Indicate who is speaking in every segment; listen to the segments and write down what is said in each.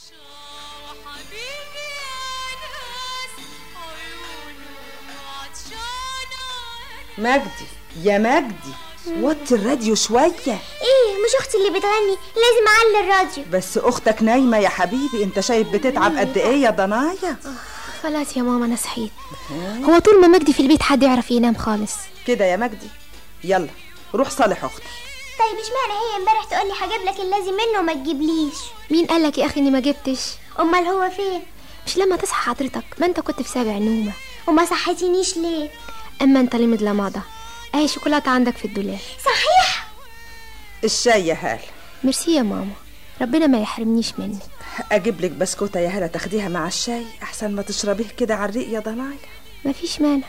Speaker 1: وحبيبي يا ناس عيونه عطشانة
Speaker 2: مجدي يا مجدي وطي الراديو شوية
Speaker 3: ايه مش اختي اللي بتغني لازم اعلي الراديو
Speaker 2: بس اختك نايمة يا حبيبي انت شايف بتتعب قد ايه يا ضنايا
Speaker 4: خلاص يا ماما انا صحيت هو طول ما مجدي في البيت حد يعرف ينام خالص
Speaker 2: كده يا مجدي يلا روح صالح اختك
Speaker 3: طيب اشمعنى هي امبارح تقول لي هجيب لك اللازم منه وما تجيبليش
Speaker 4: مين قالك يا اخي اني ما جبتش
Speaker 3: امال هو فين
Speaker 4: مش لما تصحى حضرتك ما انت كنت في سابع نومه
Speaker 3: وما صحتنيش ليه
Speaker 4: اما انت ليه مضلمضه اهي شوكولاته عندك في الدولاب
Speaker 3: صحيح
Speaker 2: الشاي يا هال
Speaker 4: ميرسي يا ماما ربنا ما يحرمنيش منك
Speaker 2: اجيب لك بسكوتة يا هالة تاخديها مع الشاي احسن ما تشربيه كده على الريق يا ضنايا
Speaker 4: مفيش مانع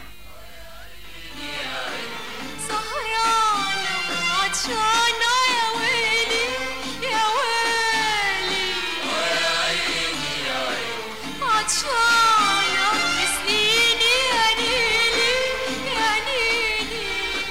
Speaker 1: سهرانة عطشانة يا ويلي يا ويلي يا عيني يا عيني عطشانة اسقيني يا نيلي يا نيلي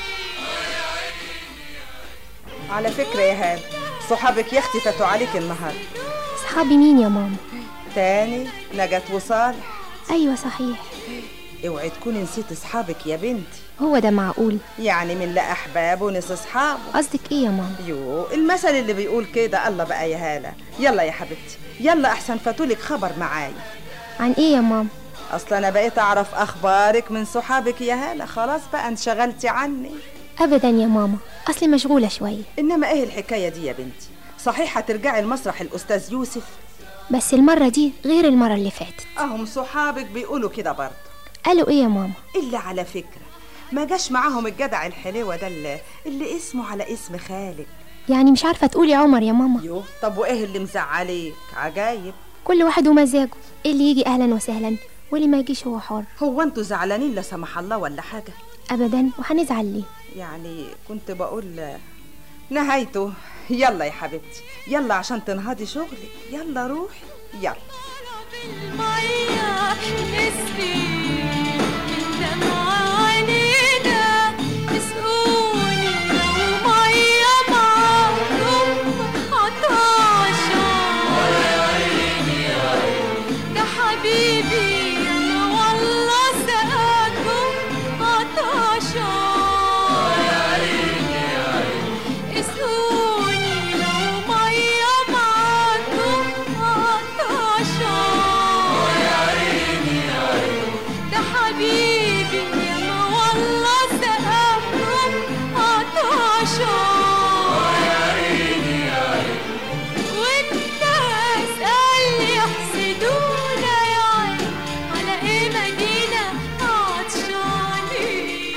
Speaker 2: على فكرة يا هال صحابك يا اختي فاتوا عليك النهاردة
Speaker 4: صحابي مين يا ماما
Speaker 2: تاني نجاة وصالح
Speaker 4: ايوه صحيح
Speaker 2: اوعي تكوني نسيت اصحابك يا بنتي
Speaker 4: هو ده معقول
Speaker 2: يعني من لا احباب ونس اصحابه
Speaker 4: قصدك ايه يا ماما
Speaker 2: يو المثل اللي بيقول كده الله بقى يا هالة يلا يا حبيبتي يلا احسن فاتولك خبر معايا
Speaker 4: عن ايه يا ماما
Speaker 2: اصل انا بقيت اعرف اخبارك من صحابك يا هالة خلاص بقى انشغلتي عني
Speaker 4: ابدا يا ماما اصلي مشغوله شويه
Speaker 2: انما ايه الحكايه دي يا بنتي صحيح هترجعي المسرح الاستاذ يوسف
Speaker 4: بس المره دي غير المره اللي فاتت
Speaker 2: اهم صحابك بيقولوا كده برضه
Speaker 4: قالوا ايه يا ماما
Speaker 2: الا على فكره ما جاش معاهم الجدع الحلوة ده اللي, اللي اسمه على اسم خالد
Speaker 4: يعني مش عارفه تقولي عمر يا ماما
Speaker 2: يو طب وايه اللي مزعليك عجايب
Speaker 4: كل واحد ومزاجه اللي يجي اهلا وسهلا واللي ما يجيش هو حر
Speaker 2: هو انتوا زعلانين لا سمح الله ولا حاجه
Speaker 4: ابدا وهنزعل ليه
Speaker 2: يعني كنت بقول نهايته يلا يا حبيبتي يلا عشان تنهضي شغلك يلا روحي يلا
Speaker 1: المية نسقي من دمع عينينا تسقوني لو مية معاكم عطاشة يا عيني يا عيني ده حبيبي أنا والله سقاكم عطاشة يا عيني يا عيني اسقوني لو مية معاكم عطاشة يا عيني يا عيني ده حبيبي يا ما والله سقاكم عطاشة يا عيني يا عيني والناس قال يحسدونا يا عيني على ايه مدينة عطشانين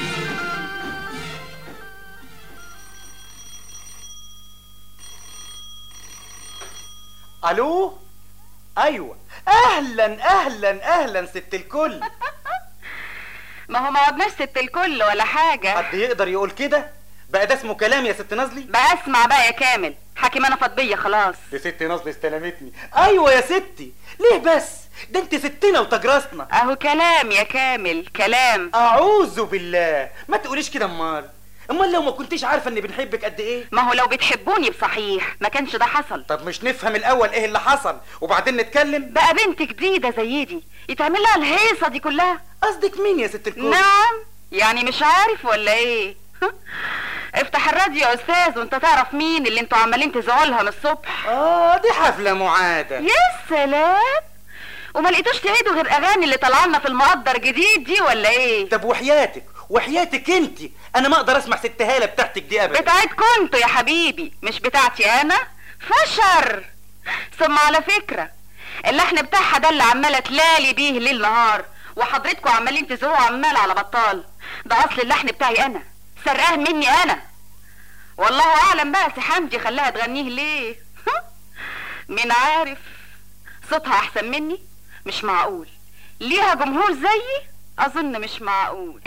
Speaker 5: الو ايوه اهلا اهلا اهلا ست الكل
Speaker 6: ما هو ما عدناش ست الكل ولا حاجة
Speaker 5: حد يقدر يقول كده بقى ده اسمه كلام يا ست نازلي
Speaker 6: بقى اسمع بقى يا كامل حكيمانة فضية خلاص
Speaker 5: دي ست نازلي استلمتني ايوه يا ستي ليه بس ده انت ستنا وتجرسنا
Speaker 6: اهو كلام يا كامل كلام
Speaker 5: اعوذ بالله ما تقوليش كده امال امال لو ما كنتيش عارفه اني بنحبك قد ايه
Speaker 6: ما هو لو بتحبوني بصحيح ما كانش ده حصل
Speaker 5: طب مش نفهم الاول ايه اللي حصل وبعدين نتكلم
Speaker 6: بقى بنت جديدة زي دي يتعمل لها الهيصة دي كلها
Speaker 5: قصدك مين يا ست الكل
Speaker 6: نعم يعني مش عارف ولا ايه افتح الراديو يا استاذ وانت تعرف مين اللي انتوا عمالين تزعوا لها من الصبح
Speaker 5: اه دي حفله معاده
Speaker 6: يا سلام وما لقيتوش تعيدوا غير اغاني اللي طالعه لنا في المقدر جديد دي ولا ايه
Speaker 5: طب وحياتك وحياتك انت انا ما اقدر اسمع ست هاله بتاعتك دي ابدا
Speaker 6: بتاعتكم انتوا يا حبيبي مش بتاعتي انا فشر ثم على فكره اللحن بتاعها ده اللي عماله تلالي بيه ليل نهار وحضرتكم عمالين تزوقوا عمال على بطال ده اصل اللحن بتاعي انا سرقاه مني انا والله اعلم بقى سي حمدي خلاها تغنيه ليه مين عارف صوتها احسن مني مش معقول ليها جمهور زيي اظن مش معقول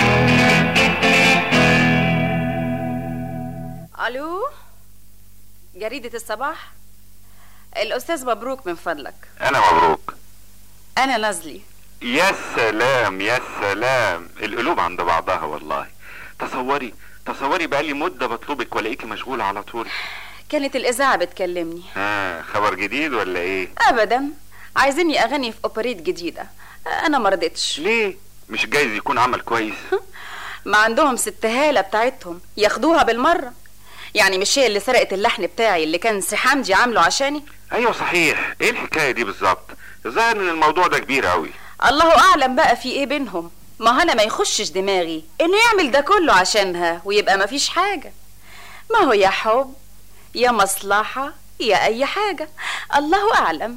Speaker 7: الو جريدة الصباح الأستاذ مبروك من فضلك
Speaker 8: انا مبروك
Speaker 7: أنا نازلي
Speaker 8: يا سلام يا سلام القلوب عند بعضها والله تصوري تصوري بقالي مدة بطلبك والاقيكي مشغولة على طول
Speaker 7: كانت الإذاعة بتكلمني
Speaker 8: ها خبر جديد ولا ايه
Speaker 7: أبدا عايزيني اغني في اوبريت جديده انا ما رضيتش
Speaker 8: ليه مش جايز يكون عمل كويس
Speaker 7: ما عندهم ست هاله بتاعتهم ياخدوها بالمره يعني مش هي اللي سرقت اللحن بتاعي اللي كان سي حمدي عامله عشاني
Speaker 8: ايوه صحيح ايه الحكايه دي بالظبط الظاهر ان الموضوع ده كبير قوي
Speaker 7: الله اعلم بقى في ايه بينهم ما انا ما يخشش دماغي انه يعمل ده كله عشانها ويبقى ما فيش حاجه ما هو يا حب يا مصلحه يا اي حاجه الله اعلم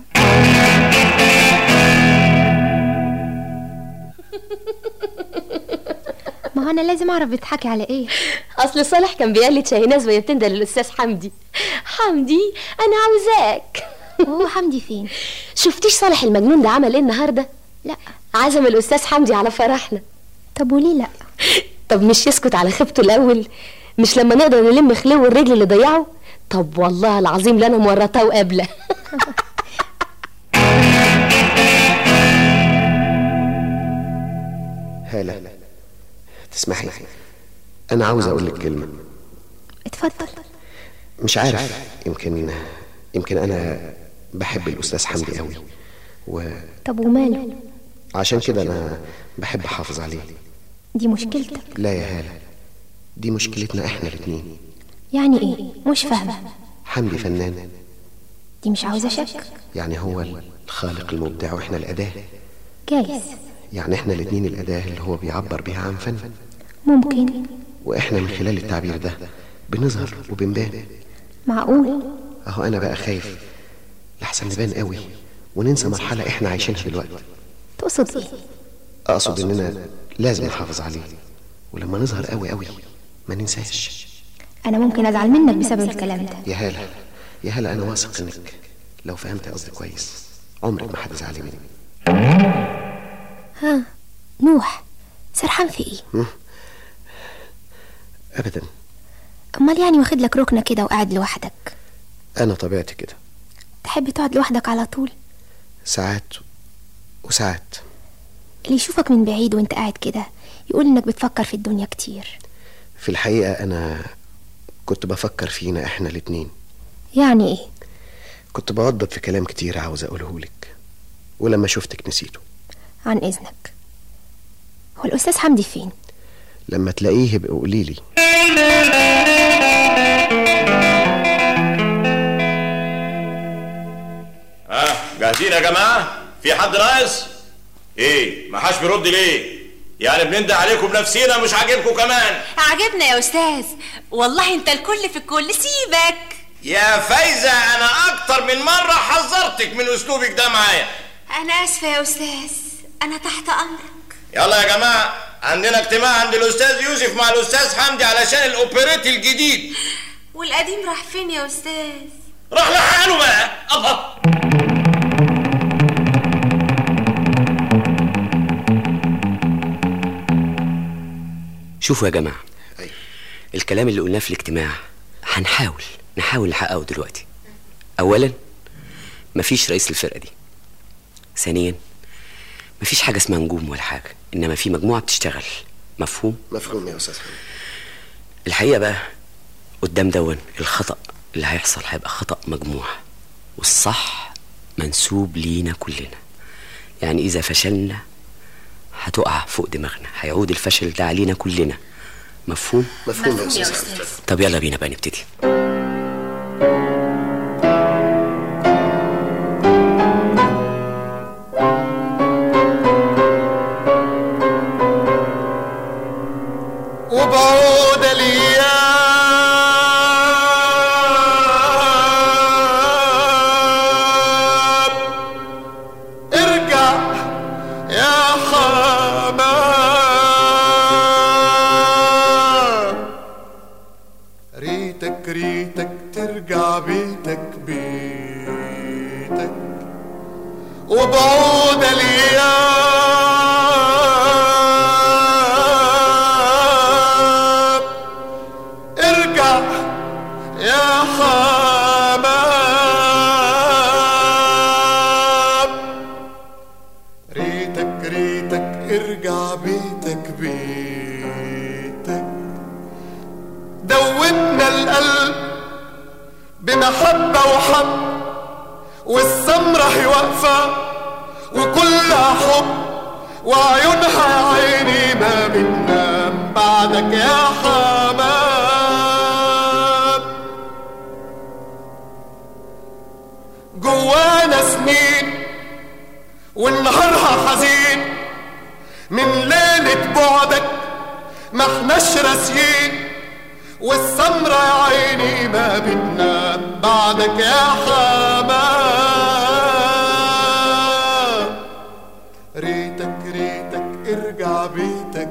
Speaker 4: ما هو انا لازم اعرف بتضحكي على ايه
Speaker 9: اصل صالح كان بيقلد شاهناز وهي بتندى للاستاذ حمدي حمدي انا عاوزاك
Speaker 4: وهو حمدي فين
Speaker 9: شفتيش صالح المجنون ده عمل ايه النهارده
Speaker 4: لا
Speaker 9: عزم الاستاذ حمدي على فرحنا
Speaker 4: طب وليه لا
Speaker 9: طب مش يسكت على خيبته الاول مش لما نقدر نلم خلو الرجل اللي ضيعه طب والله العظيم لا انا مورطاه وقابله
Speaker 10: هالة تسمحي أنا عاوز أقول لك كلمة
Speaker 4: اتفضل
Speaker 10: مش عارف يمكن يمكن أنا بحب الأستاذ حمدي قوي
Speaker 4: طب وماله
Speaker 10: وعشان كده أنا بحب أحافظ عليه
Speaker 4: دي مشكلتك
Speaker 10: لا يا هالة دي مشكلتنا إحنا الاتنين
Speaker 4: يعني ايه مش فاهمه
Speaker 10: حمدي فنان
Speaker 4: دي مش عاوزه شك
Speaker 10: يعني هو الخالق المبدع وإحنا الأداة
Speaker 4: جايز
Speaker 10: يعني إحنا الاتنين الأداة اللي هو بيعبر بيها عن فن
Speaker 4: ممكن
Speaker 10: وإحنا من خلال التعبير ده بنظهر وبنبان
Speaker 4: معقول
Speaker 10: أهو أنا بقى خايف لحسن نبان قوي وننسى مرحلة إحنا عايشينها دلوقتي
Speaker 4: تقصد ايه
Speaker 10: أقصد إننا لازم نحافظ عليه ولما نظهر قوي قوي ما ننساش
Speaker 4: انا ممكن ازعل منك بسبب الكلام ده
Speaker 10: يا هالة يا هالة أنا واثق إنك لو فهمت قصدي كويس عمرك ما هتزعلي مني
Speaker 4: ها نوح سرحان في ايه
Speaker 10: هم؟ أبدا
Speaker 4: امال يعني واخد لك ركنه كده وقاعد لوحدك
Speaker 10: أنا طبيعتي كده
Speaker 4: تحب تقعد لوحدك على طول
Speaker 10: ساعات وساعات
Speaker 4: اللي يشوفك من بعيد وانت قاعد كده يقول انك بتفكر في الدنيا كتير
Speaker 10: في الحقيقة أنا كنت بفكر فينا إحنا الاتنين
Speaker 4: يعني ايه
Speaker 10: كنت بوضب في كلام كتير عاوز أقوله لك ولما شفتك نسيته
Speaker 4: عن اذنك هو الاستاذ حمدي فين
Speaker 10: لما تلاقيه يبقى قولي لي
Speaker 11: ها جاهزين يا جماعه في حد ناقص ايه ما حدش بيرد ليه يعني بنندى عليكم بنفسينا مش عاجبكم كمان
Speaker 1: عجبنا يا استاذ والله انت الكل في الكل سيبك
Speaker 11: يا فايزه انا اكتر من مره حذرتك من اسلوبك ده معايا
Speaker 1: انا اسفه يا استاذ انا تحت امرك
Speaker 11: يلا يا جماعه عندنا اجتماع عند الاستاذ يوسف مع الاستاذ حمدي علشان الاوبريت الجديد
Speaker 1: والقديم راح فين يا استاذ
Speaker 11: راح لحاله بقى الله
Speaker 12: شوفوا يا جماعة الكلام اللي قلناه في الاجتماع هنحاول نحاول نحققه دلوقتي أولا مفيش رئيس الفرقة دي ثانيا مفيش حاجة اسمها نجوم ولا حاجة إنما في مجموعة بتشتغل مفهوم؟
Speaker 10: مفهوم يا أستاذ حمدي
Speaker 12: الحقيقة بقى قدام دون الخطأ اللي هيحصل هيبقى خطأ مجموع والصح منسوب لينا كلنا يعني إذا فشلنا هتقع فوق دماغنا هيعود الفشل ده علينا كلنا مفهوم؟
Speaker 10: مفهوم يا أستاذ حمدي
Speaker 12: طب يلا بينا بقى نبتدي
Speaker 13: وبعود الايام ارجع يا حمام ريتك ريتك ترجع بيتك بيتك وبعود الايام ارجع يا حمام ريتك ريتك ارجع بيتك بيتك دوبنا القلب بمحبة وحب والسمرة هي واقفة كلها حب وعيونها يا عيني ما بتنام بعدك يا حمام جوانا سنين ونهارها حزين من ليلة بعدك ما احناش راسيين والسمرة يا عيني ما بتنام بعدك يا حمام ريتك ريتك ارجع بيتك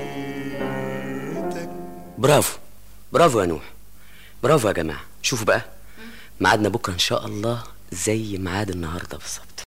Speaker 13: بيتك
Speaker 12: برافو برافو يا نوح برافو يا جماعه شوفوا بقى ميعادنا بكره ان شاء الله زي ميعاد النهارده بالظبط